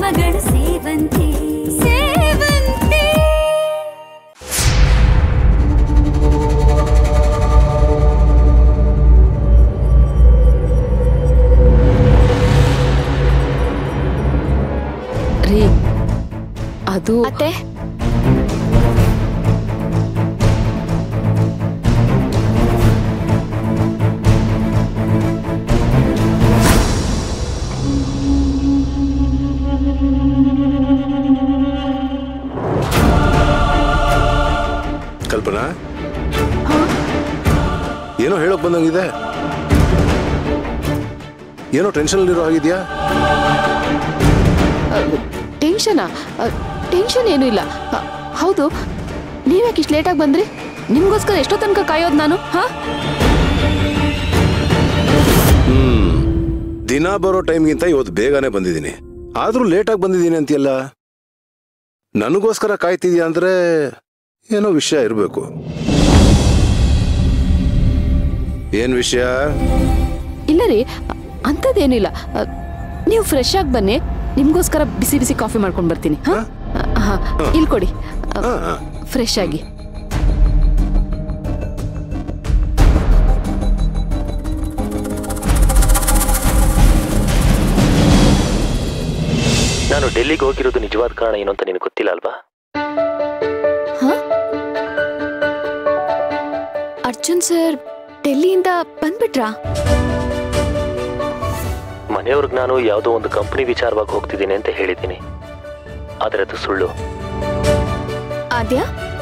ಮಗಳು ಸೇವಂತಿ ಸೇವಂತಿ ರೀ ಅದು ಅತ್ತೆ ಕಲ್ಪನಾ ಏನೋ ಹೇಳೋಕ್ ಬಂದಂಗಿದೆ ಏನೋ ಟೆನ್ಷನ್ ಇರೋ ಹಾಗಿದ್ಯಾ ಟೆನ್ಷನಾ ಟೆನ್ಷನ್ ಏನೂ ಇಲ್ಲ ಅ, ಹೌದು ನೀವ್ಯಾಕೆ ಇಷ್ಟು ಲೇಟಾಗಿ ಬಂದ್ರಿ ನಿಮ್ಗೋಸ್ಕರ ಎಷ್ಟೋ ತನಕ ಕಾಯೋದು ನಾನು ಹಾ ಹ್ಮ್ ದಿನ ಬರೋ ಟೈಮ್ಗಿಂತ ಇವತ್ತು ಬೇಗನೆ ಬಂದಿದ್ದೀನಿ ಆದ್ರೂ ಲೇಟಾಗಿ ಬಂದಿದ್ದೀನಿ ಅಂತೀಯಲ್ಲ ನನಗೋಸ್ಕರ ಕಾಯ್ತಿದ್ಯಾ ಅಂದ್ರೆ ಏನೋ ವಿಷಯ ಇರಬೇಕು ಏನ್ ವಿಷಯ ಇಲ್ಲ ರೀ ಅ- ಅಂಥದ್ದೇನಿಲ್ಲ ಅ, ನೀವು ಫ್ರೆಶ್ ಆಗಿ ಬನ್ನಿ ನಿಮ್ಗೋಸ್ಕರ ಬಿಸಿ ಬಿಸಿ ಕಾಫಿ ಮಾಡ್ಕೊಂಡು ಬರ್ತೀನಿ ಹಾ ಹಾ ಇಲ್ಲಿ ಕೊಡಿ ಹಾ, ಹಾ. ಫ್ರೆಶ್ ಆಗಿ ನಾನು ಡೆಲ್ಲಿಗೆ ಹೋಗಿರೋದು ನಿಜವಾದ ಕಾರಣ ಏನು ಅಂತ ನಿನಗೆ ಗೊತ್ತಿಲ್ಲ ಅಲ್ವಾ ಅರ್ಜುನ್ ಸರ್ ಡೆಲ್ಲಿಯಿಂದ ಬಂದ್ಬಿಟ್ರಾ ಮನೆಯವ್ರಿಗೆ ನಾನು ಯಾವುದೋ ಒಂದು ಕಂಪನಿ ವಿಚಾರವಾಗಿ ಹೋಗ್ತಿದ್ದೀನಿ ಅಂತ ಹೇಳಿದ್ದೀನಿ ಆದರೆ ಅದು ಸುಳ್ಳು ಆದ್ಯ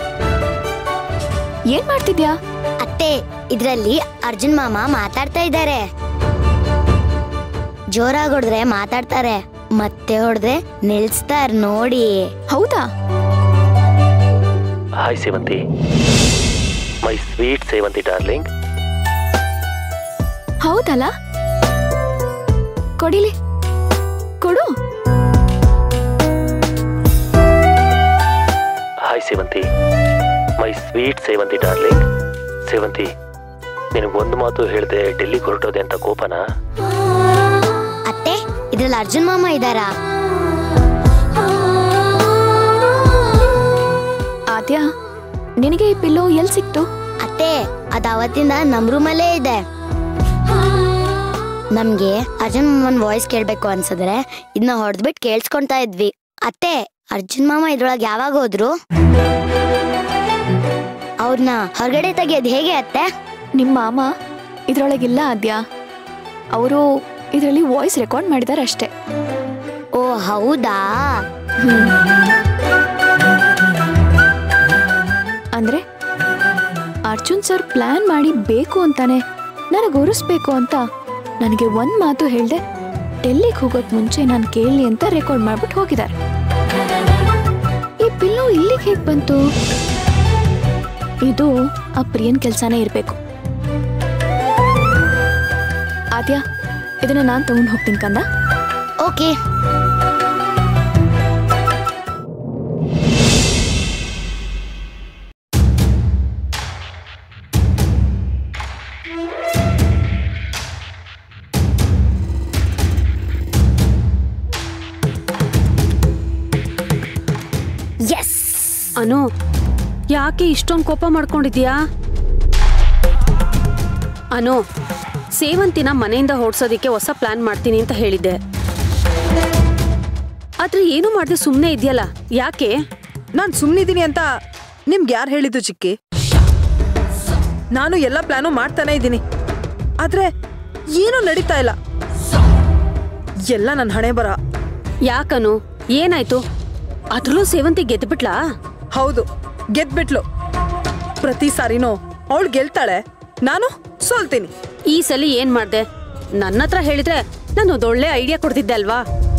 ಏನ್ ಮಾಡ್ತಿದ್ಯಾ ಅತ್ತೆ ಇದ್ರಲ್ಲಿ ಅರ್ಜುನ್ ಮಾಮ ಮಾತಾಡ್ತಾ ಇದ್ದಾರೆ ಜೋರಾಗಿ ಹೊಡೆದ್ರೆ ಮಾತಾಡ್ತಾರೆ ಮತ್ತೆ ಹೊಡೆದ್ರೆ ನಿಲ್ಸ್ತಾರ್ ನೋಡಿ ಹೌದಾ hi Sevanthi my sweet Sevanthi darling ಹೌದಲ್ಲ ಕೊಡಿಲಿ ಕೊಡು hi Sevanthi my sweet Sevanthi darling Sevanthi ನಿನಗೆ ಒಂದು ಮಾತು ಹೇಳಿದೆ ಡೆಲ್ಲಿಗೆ ಹೊರಟೋದೆ ಅಂತ ಕೋಪನಾ ಅತ್ತೆ ಇದ್ರಲ್ಲಿ ಅರ್ಜುನ್ ಮಾಮ ಇದ್ದಾರಾ ಆದ್ಯ ನಿನಗೆ ಈ ಪಿಲ್ಲೋ ಎಲ್ ಸಿಕ್ತು ಅತ್ತೆ ಅದ್ ಅವತ್ತಿಂದ ನಮ್ ರೂಮಲ್ಲೇ ಇದೆ ನಮ್ಗೆ ಅರ್ಜುನ್ ಮಾಮನ್ ವಾಯ್ಸ್ ಕೇಳ್ಬೇಕು ಅನ್ಸಿದ್ರೆ ಇದನ್ನ ಹೊಡೆದ್ಬಿಟ್ಟು ಕೇಳಿಸ್ಕೊಂತಾ ಇದ್ವಿ ಅತ್ತೆ ಅರ್ಜುನ್ ಮಾಮ ಇದ್ರೊಳಗೆ ಯಾವಾಗ ಹೋದ್ರು ಅವ್ರನ್ನ ಹೊರಗಡೆ ತೆಗಿಯೋದು ಹೇಗೆ ಅತ್ತೆ ನಿಮ್ಮ ಮಾಮ ಇದ್ರೊಳಗಿಲ್ಲ ಆದ್ಯ ಅವರು ಇದರಲ್ಲಿ ವಾಯ್ಸ್ ರೆಕಾರ್ಡ್ ಮಾಡಿದ್ದಾರೆ ಅಷ್ಟೇ ಓ ಹೌದಾ ಅಂದ್ರೆ ಅರ್ಜುನ್ ಸರ್ ಪ್ಲಾನ್ ಮಾಡಿ ಬೇಕು ಅಂತಾನೆ ನನಗೆ ಉರಿಸ್ಬೇಕು ಅಂತ ನನಗೆ ಒಂದ್ ಮಾತು ಹೇಳ್ದೆ ಡೆಲ್ಲಿಗೆ ಹೋಗೋಕ್ ಮುಂಚೆ ನಾನು ಕೇಳಲಿ ಅಂತ ರೆಕಾರ್ಡ್ ಮಾಡ್ಬಿಟ್ಟು ಹೋಗಿದ್ದಾರೆ ಈ ಪಿಲ್ಲೋ ಇಲ್ಲಿಗೆ ಹೇಗೆ ಬಂತು ಇದು ಆ ಪ್ರಿಯನ್ ಕೆಲ್ಸನೇ ಇರಬೇಕು ಆದ್ಯ ಇದನ್ನ ನಾನು ತಗೊಂಡು ಹೋಗ್ತೀನಿ ಕಂದ ಓಕೆ ಎಸ್ ಅನು ಯಾಕೆ ಇಷ್ಟೊಂದು ಕೋಪ ಮಾಡ್ಕೊಂಡಿದ್ಯಾ ಅನು ಸೇವಂತಿನ ಮನೆಯಿಂದ ಹೊಡ್ಸೋದಿಕ್ಕೆ ಹೊಸ ಪ್ಲಾನ್ ಮಾಡ್ತೀನಿ ಅಂತ ಹೇಳಿದ್ದೆ ಆದ್ರೆ ಏನು ಮಾಡದೆ ಸುಮ್ಮನೆ ಇದೆಯಲ್ಲ ಯಾಕೆ ನಾನ್ ಸುಮ್ನಿದ್ದೀನಿ ಅಂತ ನಿಮ್ಗೆ ಯಾರು ಹೇಳಿದ್ದು ಚಿಕ್ಕಿ ನಾನು ಎಲ್ಲ ಪ್ಲಾನು ಮಾಡ್ತಾನೆ ಇದ್ದೀನಿ ಆದ್ರೆ ಏನೂ ನಡೀತಾ ಇಲ್ಲ ಎಲ್ಲ ನನ್ನ ಹಣೆ ಬರ ಯಾಕನು ಏನಾಯ್ತು ಅದ್ರಲ್ಲೂ ಸೇವಂತಿ ಗೆದ್ಬಿಟ್ಲಾ ಹೌದು ಗೆದ್ಬಿಟ್ಲು ಪ್ರತಿ ಸಾರಿನೂ ಅವಳು ಗೆಲ್ತಾಳೆ ನಾನು ಸೋಲ್ತೀನಿ ಈ ಸಲ ಏನ್ ಮಾಡ್ದೆ ನನ್ನ ಹತ್ರ ಹೇಳಿದ್ರೆ ನಾನು ಅದೊಳ್ಳೆ ಐಡಿಯಾ ಕೊಡ್ತಿದ್ದೆ ಅಲ್ವಾ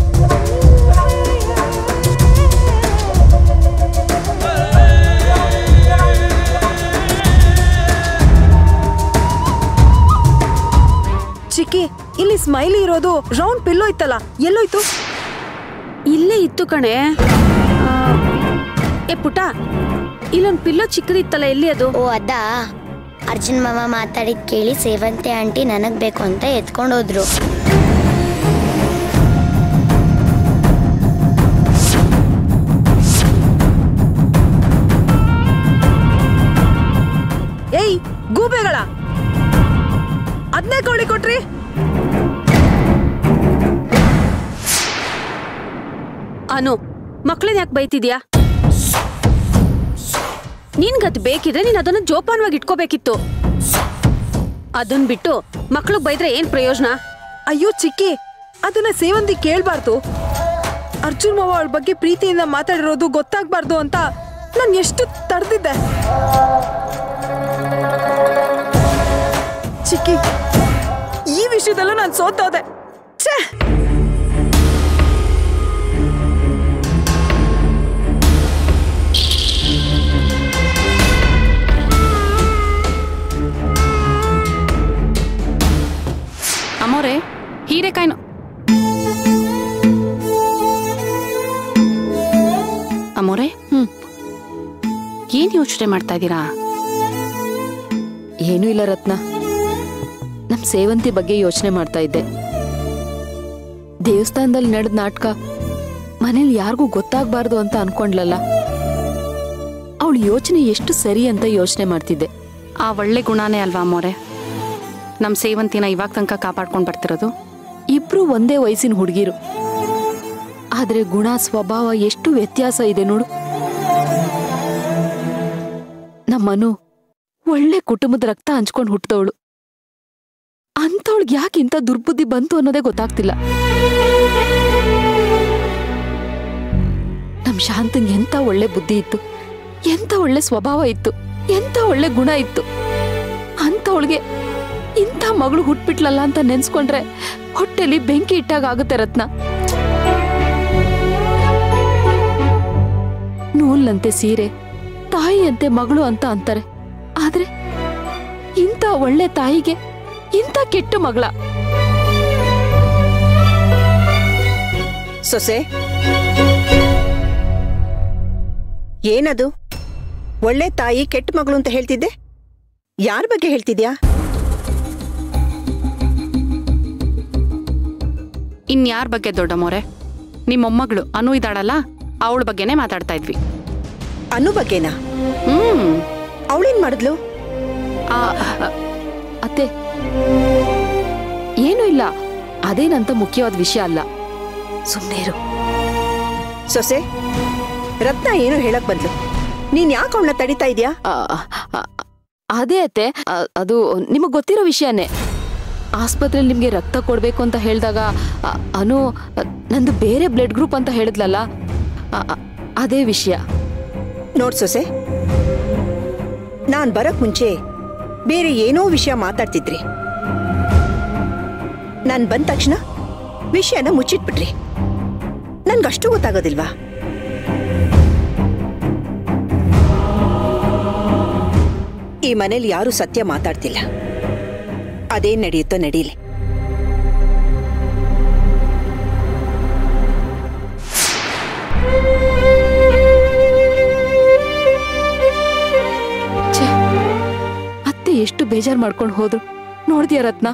ಚಿಕ್ಕಿ ಇಲ್ಲಿ ಸ್ಮೈಲಿ ಇರೋದು ರೌಂಡ್ ಪಿಲ್ಲೋ ಇತ್ತಲ್ಲ ಎಲ್ಲೋಯ್ತು ಇಲ್ಲೇ ಇತ್ತು ಕಣೆ ಆ, ಏ ಪುಟ ಇಲ್ಲೊಂದ್ ಪಿಲ್ಲೋ ಚಿಕ್ಕದಿತ್ತಲ್ಲ ಎಲ್ಲಿ ಅದು ಓ ಅದಾ ಅರ್ಜುನ್ ಮಾಮ ಮಾತಾಡಿದ್ ಕೇಳಿ ಸೇವಂತಿ ಆಂಟಿ ನನಗ್ ಬೇಕು ಅಂತ ಎತ್ಕೊಂಡೋದ್ರು ಗೂಬೆಗಳ ಅದನ್ನೇ ಕೋಳಿ ಕೊಟ್ರಿ ಅನು ಮಕ್ಳನ್ನ ಯಾಕೆ ಬೈತಿದ್ಯಾ ನಿನ್ಗದ್ ಬೇಕಿದ್ರೆ ನೀನ್ ಅದನ್ನ ಜೋಪಾನವಾಗಿ ಇಟ್ಕೋಬೇಕಿತ್ತು ಅದನ್ ಬಿಟ್ಟು ಮಕ್ಳಿಗೆ ಬೈದ್ರೆ ಏನ್ ಪ್ರಯೋಜನ ಅಯ್ಯೋ ಚಿಕ್ಕಿ ಅದನ್ನ ಸೇವಂತಿ ಕೇಳ್ಬಾರ್ದು ಅರ್ಜುನ್ ಮಾವ ಅವಳ ಬಗ್ಗೆ ಪ್ರೀತಿಯಿಂದ ಮಾತಾಡಿರೋದು ಗೊತ್ತಾಗ್ಬಾರ್ದು ಅಂತ ನಾನು ಎಷ್ಟು ತಡೆದಿದ್ದೆ ಚಿಕ್ಕಿ ಈ ವಿಷಯದಲ್ಲೂ ನಾನು ಸೋತೋದೆ ಛೇ ಅಮ್ಮೋರೆ ಹೀರೆಕಾಯಿನು ಅಮ್ಮೋರೆ ಹ್ಮ್ ಏನ್ ಯೋಚನೆ ಮಾಡ್ತಾ ಇದ್ದೀರಾ ಏನೂ ಇಲ್ಲ ರತ್ನ ನಮ್ ಸೇವಂತಿ ಬಗ್ಗೆ ಯೋಚನೆ ಮಾಡ್ತಾ ಇದ್ದೆ ದೇವಸ್ಥಾನದಲ್ಲಿ ನಡೆದ ನಾಟಕ ಮನೇಲಿ ಯಾರಿಗೂ ಗೊತ್ತಾಗ್ಬಾರ್ದು ಅಂತ ಅನ್ಕೊಂಡ್ಲಲ್ಲ ಅವಳ ಯೋಚನೆ ಎಷ್ಟು ಸರಿ ಅಂತ ಯೋಚನೆ ಮಾಡ್ತಿದ್ದೆ ಆ ಒಳ್ಳೆ ಗುಣನೇ ಅಲ್ವಾ ಅಮ್ಮೋರೆ ನಮ್ಮ ಸೇವಂತಿನ ಇವಾಗ ತನಕ ಕಾಪಾಡ್ಕೊಂಡು ಬರ್ತಿರೋದು ಇಬ್ರು ಒಂದೇ ವಯಸ್ಸಿನ ಹುಡುಗಿರು ಆದ್ರೆ ಗುಣ ಸ್ವಭಾವ ಎಷ್ಟು ವ್ಯತ್ಯಾಸ ಇದೆ ನೋಡು ನಮ್ಮನು ಒಳ್ಳೆ ಕುಟುಂಬದ ರಕ್ತ ಹಂಚ್ಕೊಂಡು ಹುಟ್ಟಿದವಳು ಅಂಥವಳಿಗೆ ಯಾಕೆ ಇಂಥ ದುರ್ಬುದ್ಧಿ ಬಂತು ಅನ್ನೋದೇ ಗೊತ್ತಾಗ್ತಿಲ್ಲ ನಮ್ ಶಾಂತಂಗೆ ಎಂತ ಒಳ್ಳೆ ಬುದ್ಧಿ ಇತ್ತು ಎಂತ ಒಳ್ಳೆ ಸ್ವಭಾವ ಇತ್ತು ಎಂತ ಒಳ್ಳೆ ಗುಣ ಇತ್ತು ಅಂಥವಳಿಗೆ ಇಂಥ ಮಗಳು ಹುಟ್ಬಿಟ್ಲಲ್ಲ ಅಂತ ನೆನ್ಸ್ಕೊಂಡ್ರೆ ಹೊಟ್ಟೆಲಿ ಬೆಂಕಿ ಇಟ್ಟಾಗ ಆಗುತ್ತೆ ರತ್ನ ನೂಲ್ನಂತೆ ಸೀರೆ ತಾಯಿಯಂತೆ ಮಗಳು ಅಂತ ಅಂತಾರೆ ಆದ್ರೆ ಇಂಥ ಒಳ್ಳೆ ತಾಯಿಗೆ ಇಂಥ ಕೆಟ್ಟ ಮಗಳ ಸೊಸೆ ಏನದು ಒಳ್ಳೆ ತಾಯಿ ಕೆಟ್ಟ ಮಗಳು ಅಂತ ಹೇಳ್ತಿದ್ದೆ ಯಾರ ಬಗ್ಗೆ ಹೇಳ್ತಿದ್ಯಾ ಇನ್ಯಾರ ಬಗ್ಗೆ ದೊಡ್ಡ ಮೊರೆ ನಿಮ್ಮ ಮೊಮ್ಮಗಳು ಅನು ಇದ್ದಾಳಲ್ಲ ಅವಳ ಬಗ್ಗೆನೇ ಮಾತಾಡ್ತಾ ಇದ್ವಿ ಅನ್ನು ಬಗ್ಗೆನಾ ಹ್ಮ್ ಅವಳೇನ್ ಮಾಡಿದ್ಲು ಆ, ಅ, ಅತ್ತೆ ಏನೂ ಇಲ್ಲ ಅದೇನಂತ ಮುಖ್ಯವಾದ ವಿಷಯ ಅಲ್ಲ ಸುಮ್ಮನೆ ಇರು ಸೊಸೆ ರತ್ನ ಏನೋ ಹೇಳಕ್ ಬಂದ್ಲು ನೀನ್ ಯಾಕೆ ಅವಳನ್ನ ತಡಿತಾ ಇದ್ಯಾ ಆ, ಆ, ಅದೇ ಅತ್ತೆ ಆ, ಅದು ನಿಮಗೆ ಗೊತ್ತಿರೋ ವಿಷಯನೇ ಆಸ್ಪತ್ರೆಯಲ್ಲಿ ನಿಮಗೆ ರಕ್ತ ಕೊಡಬೇಕು ಅಂತ ಹೇಳಿದಾಗ ಅನು ಆ, ನಂದು ಬೇರೆ ಬ್ಲಡ್ ಗ್ರೂಪ್ ಅಂತ ಹೇಳಿದ್ಲಲ್ಲ ಆ, ಆ, ಅದೇ ವಿಷಯ ನೋಡ್ ಸೊಸೆ ನಾನ್ ಬರಕ್ ಮುಂಚೆ ಬೇರೆ ಏನೋ ವಿಷಯ ಮಾತಾಡ್ತಿದ್ರಿ ನಾನ್ ಬಂದ ತಕ್ಷಣ ವಿಷಯನ ಮುಚ್ಚಿಟ್ಬಿಟ್ರಿ ನನ್ಗಷ್ಟು ಗೊತ್ತಾಗೋದಿಲ್ವಾ ಈ ಮನೇಲಿ ಯಾರೂ ಸತ್ಯ ಮಾತಾಡ್ತಿಲ್ಲ ಅದೇನ್ ನಡೆಯುತ್ತೋ ನಡೀಲಿ ಛೇ ಅತ್ತೆ ಎಷ್ಟು ಬೇಜಾರ್ ಮಾಡ್ಕೊಂಡು ಹೋದ್ರು ನೋಡ್ದ್ಯಾ ರತ್ನ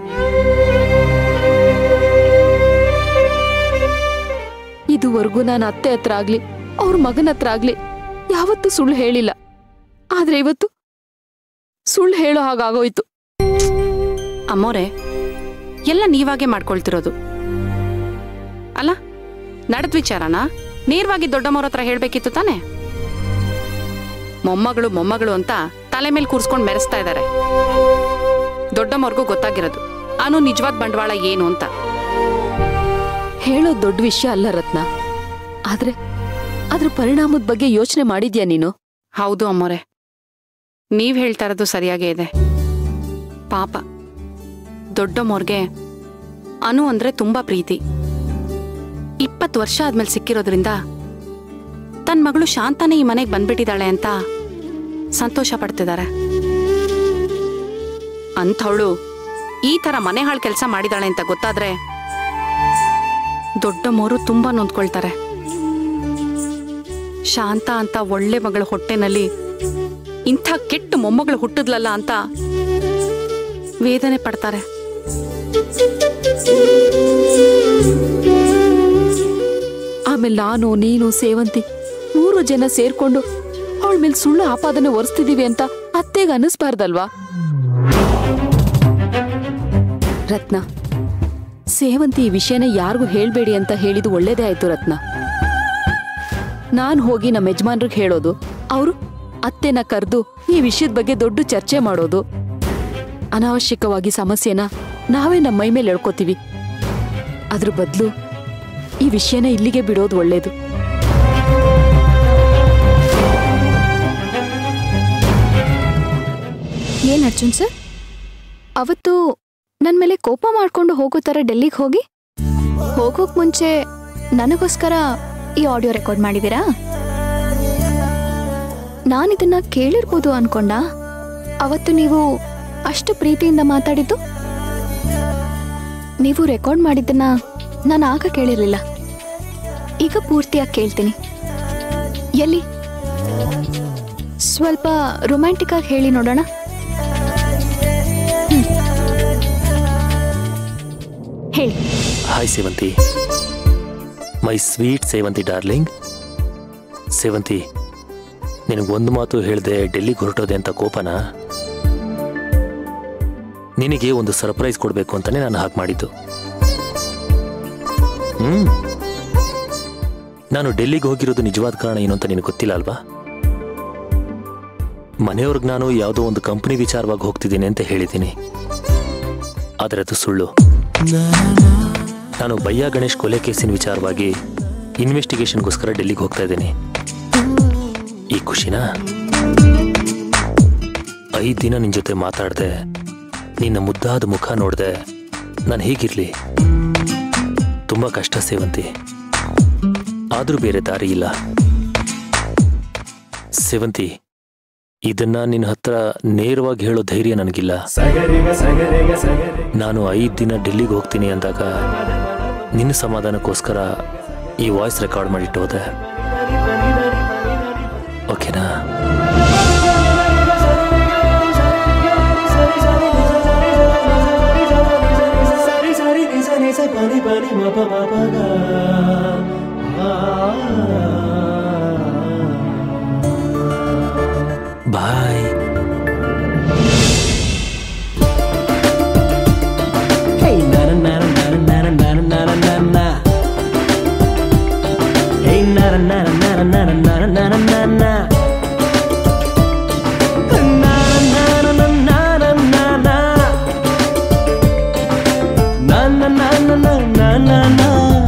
ಇದುವರೆಗೂ ನಾನು ಅತ್ತೆ ಹತ್ರ ಆಗ್ಲಿ ಅವ್ರ ಮಗನ ಹತ್ರ ಆಗ್ಲಿ ಯಾವತ್ತೂ ಸುಳ್ಳು ಹೇಳಿಲ್ಲ ಆದ್ರೆ ಇವತ್ತು ಸುಳ್ಳು ಹೇಳೋ ಹಾಗಾಗೋಯ್ತು ಅಮ್ಮೋರೆ ಎಲ್ಲ ನೀವಾಗೆ ಮಾಡ್ಕೊಳ್ತಿರೋದು ಅಲ್ಲ ನಡೆದ ವಿಚಾರನ ನೇರವಾಗಿ ದೊಡ್ಡಮ್ಮವ್ರ ಹತ್ರ ಹೇಳ್ಬೇಕಿತ್ತು ತಾನೇ ಮೊಮ್ಮಗಳು ಮೊಮ್ಮಗಳು ಅಂತ ತಲೆ ಮೇಲೆ ಕೂರ್ಸ್ಕೊಂಡು ಮೆರೆಸ್ತಾ ಇದ್ದಾರೆ ದೊಡ್ಡಮ್ಮವ್ರಿಗೂ ಗೊತ್ತಾಗಿರೋದು ಅನು ನಿಜವಾದ ಬಂಡವಾಳ ಏನು ಅಂತ ಹೇಳೋ ದೊಡ್ಡ ವಿಷಯ ಅಲ್ಲ ರತ್ನ ಆದ್ರೆ ಅದ್ರ ಪರಿಣಾಮದ ಬಗ್ಗೆ ಯೋಚನೆ ಮಾಡಿದ್ಯಾ ನೀನು ಹೌದು ಅಮ್ಮೋರೆ ನೀವ್ ಹೇಳ್ತಾ ಇರೋದು ಸರಿಯಾಗೇ ಇದೆ ಪಾಪ ದೊಡ್ಡಮ್ಮವ್ರಿಗೆ ಅನು ಅಂದ್ರೆ ತುಂಬಾ ಪ್ರೀತಿ ಇಪ್ಪತ್ತು ವರ್ಷ ಆದ್ಮೇಲೆ ಸಿಕ್ಕಿರೋದ್ರಿಂದ ತನ್ನ ಮಗಳು ಶಾಂತಾನೇ ಈ ಮನೆಗೆ ಬಂದ್ಬಿಟ್ಟಿದ್ದಾಳೆ ಅಂತ ಸಂತೋಷ ಪಡ್ತಿದ್ದಾರೆ ಅಂಥವಳು ಈ ತರ ಮನೆ ಹಾಳು ಕೆಲಸ ಮಾಡಿದಾಳೆ ಅಂತ ಗೊತ್ತಾದ್ರೆ ದೊಡ್ಡ ಮೋರು ತುಂಬಾ ನೊಂದ್ಕೊಳ್ತಾರೆ ಶಾಂತ ಅಂತ ಒಳ್ಳೆ ಮಗಳ ಹೊಟ್ಟೆನಲ್ಲಿ ಇಂಥ ಕೆಟ್ಟ ಮೊಮ್ಮಗಳು ಹುಟ್ಟಿದ್ಲಲ್ಲ ಅಂತ ವೇದನೆ ಪಡ್ತಾರೆ ಆಮೇಲೆ ನಾನು ನೀನು ಸೇವಂತಿ ಮೂರು ಜನ ಸೇರ್ಕೊಂಡು ಅವಳ ಮೇಲೆ ಸುಳ್ಳು ಆಪಾದನೆ ಒರೆಸ್ತಿದೀವಿ ಅಂತ ಅತ್ತೆಗೆ ಅನ್ನಿಸ್ಬಾರ್ದಲ್ವಾ ರತ್ನ ಸೇವಂತಿ ಈ ವಿಷಯನ ಯಾರಿಗೂ ಹೇಳ್ಬೇಡಿ ಅಂತ ಹೇಳಿದ್ದು ಒಳ್ಳೇದೇ ಆಯ್ತು ರತ್ನ ನಾನ್ ಹೋಗಿ ನಮ್ಮ ಯಜಮಾನ್ರಿಗೆ ಹೇಳೋದು ಅವರು ಅತ್ತೆನ ಕರೆದು ಈ ವಿಷಯದ ಬಗ್ಗೆ ದೊಡ್ಡ ಚರ್ಚೆ ಮಾಡೋದು ಅನಾವಶ್ಯಕವಾಗಿ ಸಮಸ್ಯೆನ ನಾವೇ ನಮ್ಮ ಮೈ ಮೇಲೆ ಎಳ್ಕೋತೀವಿ ಅದ್ರ ಬದಲು ಈ ವಿಷಯನ ಇಲ್ಲಿಗೆ ಬಿಡೋದು ಒಳ್ಳೇದು ಏನ್ ಅರ್ಜುನ್ ಸರ್ ಅವತ್ತು ನನ್ ಮೇಲೆ ಕೋಪ ಮಾಡ್ಕೊಂಡು ಹೋಗೋ ತರ ಡೆಲ್ಲಿಗೆ ಹೋಗಿ ಹೋಗೋಕ್ ಮುಂಚೆ ನನಗೋಸ್ಕರ ಈ ಆಡಿಯೋ ರೆಕಾರ್ಡ್ ಮಾಡಿದೀರಾ ನಾನಿದನ್ನ ಕೇಳಿರ್ಬೋದು ಅನ್ಕೊಂಡ ಅವತ್ತು ನೀವು ಅಷ್ಟು ಪ್ರೀತಿಯಿಂದ ಮಾತಾಡಿದ್ದು ನೀವು ರೆಕಾರ್ಡ್ ಮಾಡಿದ್ದನ್ನ ನಾನು ಆಗ ಕೇಳಿರ್ಲಿಲ್ಲ ಈಗ ಪೂರ್ತಿಯಾಗಿ ಕೇಳ್ತೀನಿ ಎಲ್ಲಿ ಸ್ವಲ್ಪ ರೊಮ್ಯಾಂಟಿಕ್ ಆಗಿ ಹೇಳಿ ನೋಡೋಣ ಹ್ಮ್. ಹೇಳಿ hi Sevanthi my sweet Sevanthi darling Sevanthi ನಿನಗೆ ಒಂದು ಮಾತು ಹೇಳಿದೆ ಡೆಲ್ಲಿಗೆ ಹೊರಟೋದೆ ಅಂತ ಕೋಪನ ನಿನಗೆ ಒಂದು ಸರ್ಪ್ರೈಸ್ ಕೊಡಬೇಕು ಅಂತಾನೆ ನಾನು ಹಾಗೆ ಮಾಡಿದ್ದು ಹ್ಮ್ ನಾನು ಡೆಲ್ಲಿಗೆ ಹೋಗಿರೋದು ನಿಜವಾದ ಕಾರಣ ಏನು ಅಂತ ನಿನಗೆ ಗೊತ್ತಿಲ್ಲ ಅಲ್ವಾ ಮನೆಯವ್ರಿಗೆ ನಾನು ಯಾವುದೋ ಒಂದು ಕಂಪನಿ ವಿಚಾರವಾಗಿ ಹೋಗ್ತಿದ್ದೀನಿ ಅಂತ ಹೇಳಿದ್ದೀನಿ ಆದರೆ ಅದು ಸುಳ್ಳು ನಾನು ಬಯ್ಯ ಗಣೇಶ್ ಕೊಲೆ ಕೇಸಿನ ವಿಚಾರವಾಗಿ ಇನ್ವೆಸ್ಟಿಗೇಷನ್ಗೋಸ್ಕರ ಡೆಲ್ಲಿಗೆ ಹೋಗ್ತಾ ಇದ್ದೀನಿ ಈ ಖುಷಿನಾ ಐದು ದಿನ ನಿನ್ನ ಜೊತೆ ಮಾತಾಡ್ದೆ ನಿನ್ನ ಮುದ್ದಾದ ಮುಖ ನೋಡ್ದೆ ನಾನು ಹೇಗಿರ್ಲಿ ತುಂಬ ಕಷ್ಟ ಸೇವಂತಿ ಆದರೂ ಬೇರೆ ದಾರಿ ಇಲ್ಲ ಸೇವಂತಿ ಇದನ್ನ ನಿನ್ನ ಹತ್ರ ನೇರವಾಗಿ ಹೇಳೋ ಧೈರ್ಯ ನನಗಿಲ್ಲ ನಾನು ಐದು ದಿನ ಡೆಲ್ಲಿಗೆ ಹೋಗ್ತೀನಿ ಅಂದಾಗ ನಿನ್ನ ಸಮಾಧಾನಕ್ಕೋಸ್ಕರ ಈ ವಾಯ್ಸ್ ರೆಕಾರ್ಡ್ ಮಾಡಿಟ್ಟು ಹೋದೆ ಓಕೆನಾ bye Hey, na na na na na na na na na na na. Hey, na na na na na na na na na na na na. Na na na na na na na na. Na na na na na na na na.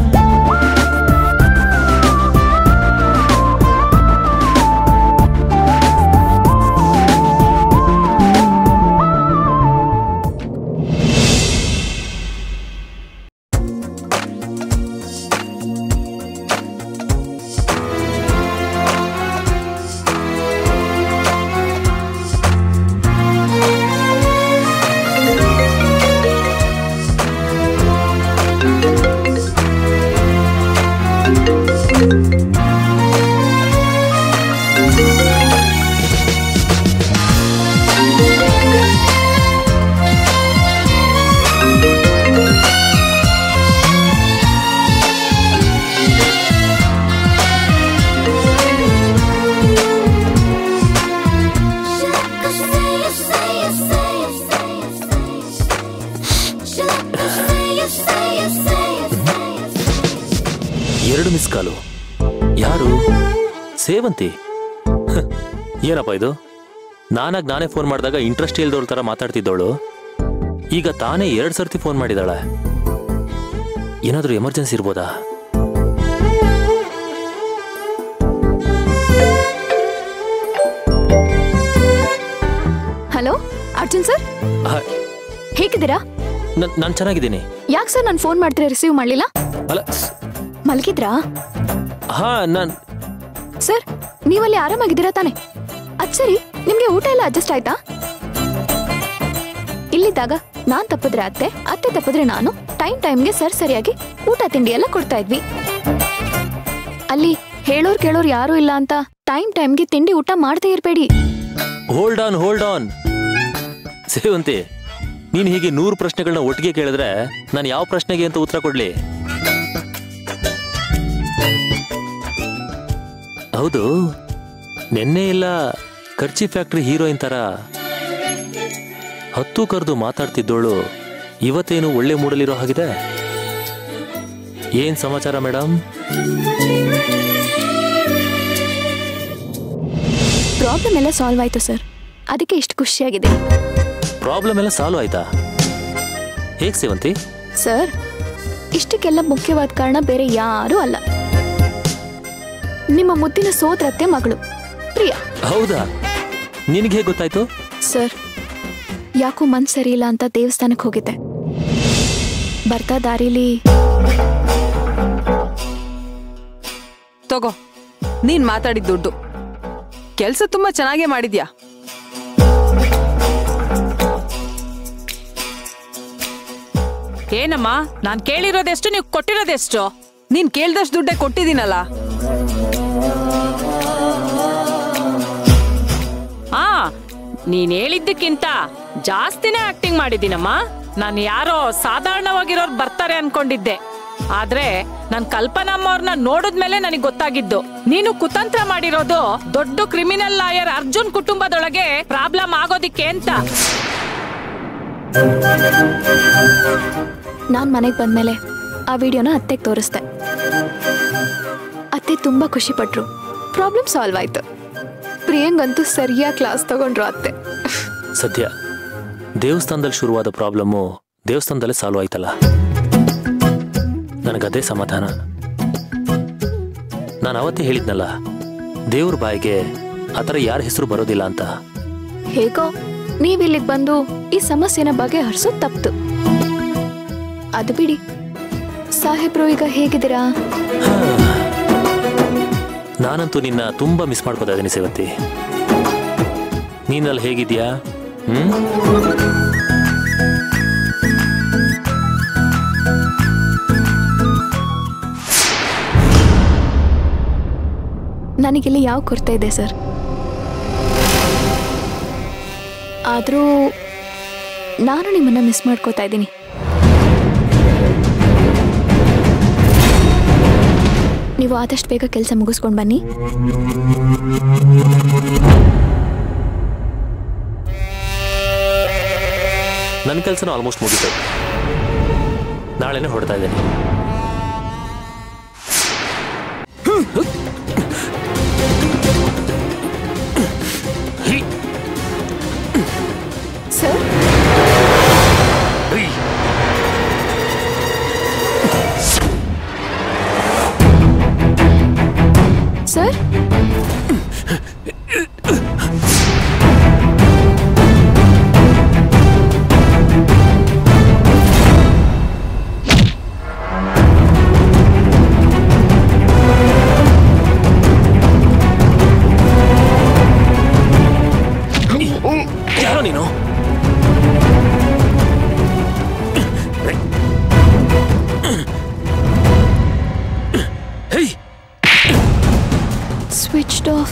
ಎರಡು miss call ಯಾರು ಸೇವಂತಿ ಹ, ಏನಪ್ಪ ಇದು ನಾನಾಗ್ ನಾನೇ phone ಮಾಡಿದಾಗ interest ಇಲ್ದವ್ರ ಥರ ಮಾತಾಡ್ತಿದ್ದವಳು ಈಗ ತಾನೇ ಎರಡು ಸರ್ತಿ ಫೋನ್ ಮಾಡಿದಾಳೆ ಏನಾದರೂ ಎಮರ್ಜೆನ್ಸಿ ಇರ್ಬೋದಾ ಹಲೋ ಅರ್ಜುನ್ ಸರ್ ಹೇಗಿದ್ದೀರಾ ನಾನು ಚೆನ್ನಾಗಿದ್ದೀನಿ ಯಾಕೆ ಸರ್ ನಾನು ಫೋನ್ ಮಾಡ್ತೀರಾ ರಿಸೀವ್ ಮಾಡಲಿಲ್ಲ ಅಲ್ಲ ಮಲಗಿದ್ರಾ ಹಾ ನಾನು ಸರ್ ನೀವಲ್ಲಿ ಆರಾಮಾಗಿದ್ದೀರಾ ತಾನೆ ಅದ್ ಸರಿ ನಿಮ್ಗೆ ಊಟ ಎಲ್ಲ ಅಡ್ಜಸ್ಟ್ ಆಯ್ತಾ ಇಲ್ಲಿದ್ದಾಗ ನಾನ್ ತಪ್ಪಿದ್ರೆ ಅತ್ತೆ ಅತ್ತೆ ತಪ್ಪಿದ್ರೆ ನಾನು ಟೈಮ್ ಟೈಮ್ಗೆ ಸರ್ ಸರಿಯಾಗಿ ಊಟ ತಿಂಡಿ ಎಲ್ಲ ಕೊಡ್ತಾ ಇದ್ವಿ ಅಲ್ಲಿ ಹೇಳೋರ್ ಕೇಳೋರ್ ಯಾರೂ ಇಲ್ಲ ಅಂತ ಟೈಮ್ ಟೈಮ್ಗೆ ತಿಂಡಿ ಊಟ ಮಾಡದೇ ಇರಬೇಡಿ hold on hold on Sevanthi ನೀನು ಹೀಗೆ ನೂರು ಪ್ರಶ್ನೆಗಳನ್ನ ಒಟ್ಟಿಗೆ ಕೇಳಿದ್ರೆ ನಾನು ಯಾವ ಪ್ರಶ್ನೆಗೆ ಅಂತ ಉತ್ತರ ಕೊಡ್ಲಿ ಹೌದು ನಿನ್ನೆ ಎಲ್ಲ ಖರ್ಚಿ ಫ್ಯಾಕ್ಟ್ರಿ ಹೀರೋಯಿನ್ ತರ ಹತ್ತು ಕರೆದು ಮಾತಾಡ್ತಿದ್ದೋಳು ಇವತ್ತೇನು ಒಳ್ಳೆ ಮೂಡಲಿರೋ ಹಾಗಿದೆ ಏನ್ ಸಮಾಚಾರ ಮೇಡಮ್ ಪ್ರಾಬ್ಲಮ್ ಎಲ್ಲ ಸಾಲ್ವ್ ಆಯ್ತು ಸರ್ ಅದಕ್ಕೆ ಇಷ್ಟು ಖುಷಿಯಾಗಿದೆ ಪ್ರಾಬ್ಲಮ್ ಎಲ್ಲ ಸಾಲ್ವ್ ಆಯ್ತಾ ಹೇಗ್ ಸೇವಂತಿ ಸರ್ ಇಷ್ಟಕ್ಕೆಲ್ಲ ಮುಖ್ಯವಾದ ಕಾರಣ ಬೇರೆ ಯಾರೂ ಅಲ್ಲ ನಿಮ್ಮ ಮುದ್ದಿನ ಸೋದರತ್ತೆ ಮಗಳು ಪ್ರಿಯಾ ಹೌದಾ ನಿನಗೆ ಹೇಗೆ ಗೊತ್ತಾಯ್ತು ಸರ್ ಯಾಕೋ ಮನ್ಸ್ ಸರಿ ಇಲ್ಲ ಅಂತ ದೇವಸ್ಥಾನಕ್ಕೆ ಹೋಗಿದ್ದೆ ಬರ್ತಾ ದಾರಿಲಿ ತಗೋ ನೀನ್ ಮಾತಾಡಿದ ದುಡ್ಡು ಕೆಲ್ಸ ತುಂಬಾ ಚೆನ್ನಾಗೇ ಮಾಡಿದ್ಯಾ ಏನಮ್ಮ ನಾನ್ ಕೇಳಿರೋದೆಷ್ಟು ನೀವು ಕೊಟ್ಟಿರೋದೆಷ್ಟು ನೀನ್ ಕೇಳ್ದಷ್ಟು ದುಡ್ಡೇ ಕೊಟ್ಟಿದ್ದೀನಲ್ಲ ಹಾ ನೀನ್ ಹೇಳಿದ್ದಕ್ಕಿಂತ ಜಾಸ್ತಿನೇ ಆಕ್ಟಿಂಗ್ ಮಾಡಿದ್ದೀನಮ್ಮ ನಾನು ಯಾರೋ ಸಾಧಾರಣವಾಗಿರೋರು ಬರ್ತಾರೆ ಅನ್ಕೊಂಡಿದ್ದೆ ಆದ್ರೆ ನಾನ್ ಕಲ್ಪನಮ್ಮ ಅವ್ರನ್ನ ನೋಡಿದ್ಮೇಲೆ ನನಗೆ ಗೊತ್ತಾಗಿದ್ದು ನೀನು ಕುತಂತ್ರ ಮಾಡಿರೋದು ದೊಡ್ಡ ಕ್ರಿಮಿನಲ್ ಲಾಯರ್ ಅರ್ಜುನ್ ಕುಟುಂಬದೊಳಗೆ ಪ್ರಾಬ್ಲಮ್ ಆಗೋದಿಕ್ಕೆ ಅಂತ ನಾನ್ ಮನೆಗೆ ಬಂದ್ಮೇಲೆ ಆ ವಿಡಿಯೋನ ಅತ್ತೆಗೆ ತೋರಿಸ್ದೆ ಅತ್ತೆ ತುಂಬಾ ಖುಷಿ ಪಟ್ರು ಪ್ರಾಬ್ಲಮ್ ಸಾಲ್ವ್ ಆಯ್ತು ಪ್ರಿಯಂಗಂತೂ ಸರಿಯಾಗಿ ಕ್ಲಾಸ್ ತಗೊಂಡ್ರು ಅತ್ತೆ ಸದ್ಯ ದೇವಸ್ಥಾನದಲ್ಲಿ ಶುರುವಾದ ಪ್ರಾಬ್ಲಮ್ಮು ದೇವಸ್ಥಾನದಲ್ಲೇ ಸಾಲ್ವ್ ಆಯ್ತಲ್ಲ ನನಗದೇ ಸಮಾಧಾನ ನಾನು ಅವತ್ತೇ ಹೇಳಿದ್ನಲ್ಲ ದೇವ್ರ ಬಾಯಿಗೆ ಆ ಥರ ಯಾರ ಹೆಸರು ಬರೋದಿಲ್ಲ ಅಂತ ಹೇಗೋ ನೀವಿಲ್ಲಿಗೆ ಬಂದು ಈ ಸಮಸ್ಯೆನ ಬಗೆಹರಿಸೋದು ತಪ್ತು ಅದು ಬಿಡಿ ಸಾಹೇಬ್ರು ಈಗ ಹೇಗಿದ್ದೀರಾ ನಾನಂತೂ ನಿನ್ನ ತುಂಬಾ ಮಿಸ್ ಮಾಡ್ಕೋತಾ ಇದ್ದೀನಿ ಸೇವಂತಿ ನೀನಲ್ಲಿ ಹೇಗಿದ್ಯಾ ಹ್ಮ್ ನನಗಿಲ್ಲಿ ಯಾವ ಕೊರತೆ ಇದೆ ಸರ್ ಆದರೂ ನಾನು ನಿಮ್ಮನ್ನ ಮಿಸ್ ಮಾಡ್ಕೋತಾ ಇದ್ದೀನಿ ನೀವು ಆದಷ್ಟು ಬೇಗ ಕೆಲಸ ಮುಗಿಸ್ಕೊಂಡು ಬನ್ನಿ ನನ್ನ ಕೆಲಸನೂ ಆಲ್ಮೋಸ್ಟ್ ಮುಗೀತು ನಾಳೆನೇ ಹೊಡ್ತಾ ಇದ್ದೀನಿ ಸರ್ ಸರ್ ಯಾರೋ ನೀನು ಹೇಯ್ ಸ್ವಿಚ್ಡ್ ಆಫ್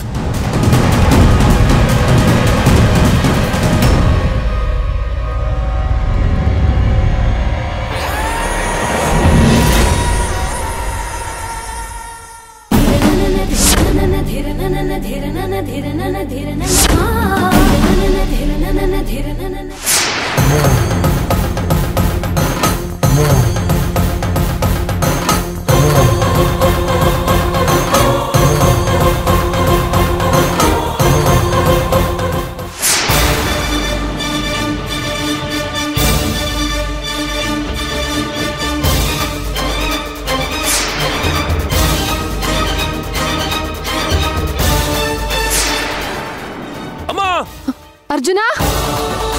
ಅಮ್ಮ ಅರ್ಜುನ